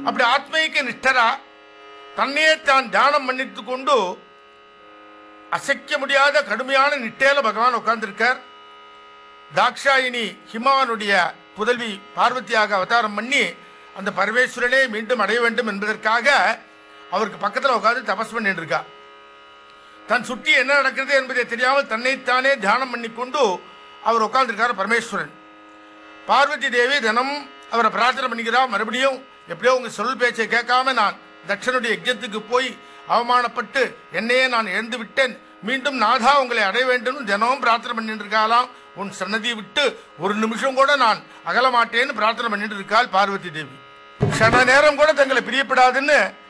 அப்படி ஆத்மீக நிஷ்டரா தன்னையே தான் தியானம் பண்ணிட்டு கொண்டு அசைக்க முடியாத கடுமையான நிட்டையில பகவான் உட்கார்ந்திருக்கார் தாக்ஷாயினி ஹிமாவனுடைய புதல்வி பார்வதியாக அவதாரம் பண்ணி அந்த பரமேஸ்வரனே மீண்டும் அடைய வேண்டும் என்பதற்காக அவருக்கு பக்கத்தில் உட்கார்ந்து தபஸ் பண்ணிட்டு இருக்கா தன் சுற்றி என்ன நடக்கிறது என்பதை தெரியாமல் தன்னைத்தானே தியானம் பண்ணிக்கொண்டு அவர் உட்கார்ந்திருக்கார் பரமேஸ்வரன் பார்வதி தேவி தினம் அவரை பிரார்த்தனை பண்ணிக்கிறா மறுபடியும் எப்படியோ உங்க சொல் பேச்சை கேட்காம நான் தட்சனுடைய யஜ்ஞத்துக்கு போய் அவமானப்பட்டு என்னையே நான் இழந்து விட்டேன் மீண்டும் நாதா உங்களை அடைய வேண்டும் தினமும் பிரார்த்தனை பண்ணிட்டு இருக்காளாம் உன் சன்னதியை விட்டு ஒரு நிமிஷம் கூட நான் அகல மாட்டேன்னு பிரார்த்தனை பண்ணிட்டு இருக்காள் பார்வதி தேவி க்ஷண நேரம் கூட தங்களை பிரியப்படாதுன்னு